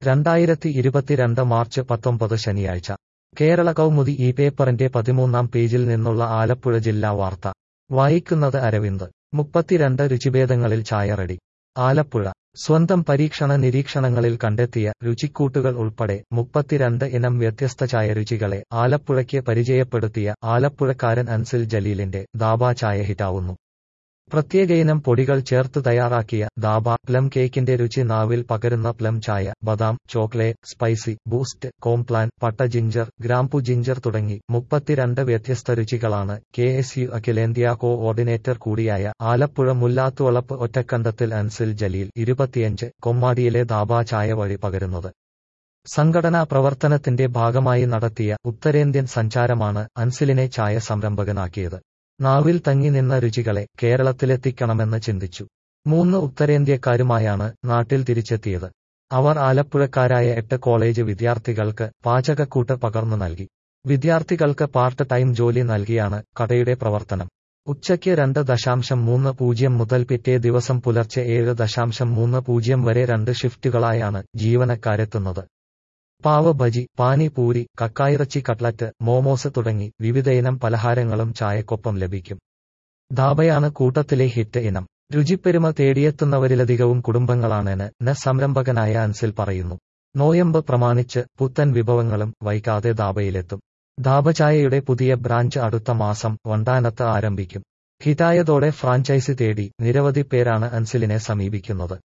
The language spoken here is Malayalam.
രണ്ടായിരത്തി ഇരുപത്തിരണ്ട് മാർച്ച് പത്തൊമ്പത് ശനിയാഴ്ച കേരള കൗമുദി ഈ പേപ്പറിന്റെ പതിമൂന്നാം പേജിൽ നിന്നുള്ള ആലപ്പുഴ ജില്ലാ വാർത്ത വായിക്കുന്നത് അരവിന്ദ് മുപ്പത്തിരണ്ട് രുചിഭേദങ്ങളിൽ ചായ റെഡി ആലപ്പുഴ സ്വന്തം പരീക്ഷണ നിരീക്ഷണങ്ങളിൽ കണ്ടെത്തിയ രുചിക്കൂട്ടുകൾ ഉൾപ്പെടെ മുപ്പത്തിരണ്ട് ഇനം വ്യത്യസ്ത ചായ രുചികളെ ആലപ്പുഴയ്ക്ക് പരിചയപ്പെടുത്തിയ ആലപ്പുഴക്കാരൻ അൻസിൽ ജലീലിന്റെ ദാബ ചായ ഹിറ്റാവുന്നു പ്രത്യേക ഇനം പൊടികൾ ചേർത്ത് തയ്യാറാക്കിയ ദാബ പ്ലം കേക്കിന്റെ രുചി നാവിൽ പകരുന്ന പ്ലം ചായ ബദാം ചോക്ലേറ്റ് സ്പൈസി ബൂസ്റ്റ് കോംപ്ലാൻ പട്ട ജിഞ്ചർ ഗ്രാമ്പു ജിഞ്ചർ തുടങ്ങി മുപ്പത്തിരണ്ട് വ്യത്യസ്ത രുചികളാണ് കെ എസ് യു അഖിലേന്ത്യാ കോഓർഡിനേറ്റർ കൂടിയായ ആലപ്പുഴ മുല്ലാത്തുവളപ്പ് ഒറ്റക്കണ്ടത്തിൽ അൻസിൽ ജലീൽ ഇരുപത്തിയഞ്ച് കൊമ്മാടിയിലെ ദാബ ചായ വഴി പകരുന്നത് സംഘടനാ പ്രവർത്തനത്തിന്റെ ഭാഗമായി നടത്തിയ ഉത്തരേന്ത്യൻ സഞ്ചാരമാണ് അൻസിലിനെ ചായ സംരംഭകനാക്കിയത് നാവിൽ തങ്ങി നിന്ന രുചികളെ കേരളത്തിലെത്തിക്കണമെന്ന് ചിന്തിച്ചു മൂന്ന് ഉത്തരേന്ത്യക്കാരുമായാണ് നാട്ടിൽ തിരിച്ചെത്തിയത് അവർ ആലപ്പുഴക്കാരായ എട്ട് കോളേജ് വിദ്യാർത്ഥികൾക്ക് പാചകക്കൂട്ട് പകർന്നു നൽകി വിദ്യാർത്ഥികൾക്ക് പാർട്ട് ടൈം ജോലി നൽകിയാണ് കടയുടെ പ്രവർത്തനം ഉച്ചയ്ക്ക് രണ്ട് ദശാംശം മൂന്ന് പൂജ്യം മുതൽ പിറ്റേ ദിവസം പുലർച്ചെ ഏഴ് ദശാംശം മൂന്ന് പൂജ്യം വരെ രണ്ട് ഷിഫ്റ്റുകളായാണ് ജീവനക്കാരെത്തുന്നത് പാവ ബജി പാനിപൂരി കക്കായിറച്ചി കട്ട്ലറ്റ് മോമോസ് തുടങ്ങി വിവിധയിനം പലഹാരങ്ങളും ചായക്കൊപ്പം ലഭിക്കും ധാബയാണ് കൂട്ടത്തിലെ ഹിറ്റ് ഇനം രുചിപ്പെരുമ തേടിയെത്തുന്നവരിലധികവും കുടുംബങ്ങളാണെന്ന് ന സംരംഭകനായ അൻസിൽ പറയുന്നു നോയമ്പ് പ്രമാണിച്ച് പുത്തൻ വിഭവങ്ങളും വൈകാതെ ധാബയിലെത്തും ധാബചായയുടെ പുതിയ ബ്രാഞ്ച് അടുത്ത മാസം വണ്ടാനത്ത് ആരംഭിക്കും ഹിറ്റായതോടെ ഫ്രാഞ്ചൈസി തേടി നിരവധി പേരാണ് അൻസിലിനെ സമീപിക്കുന്നത്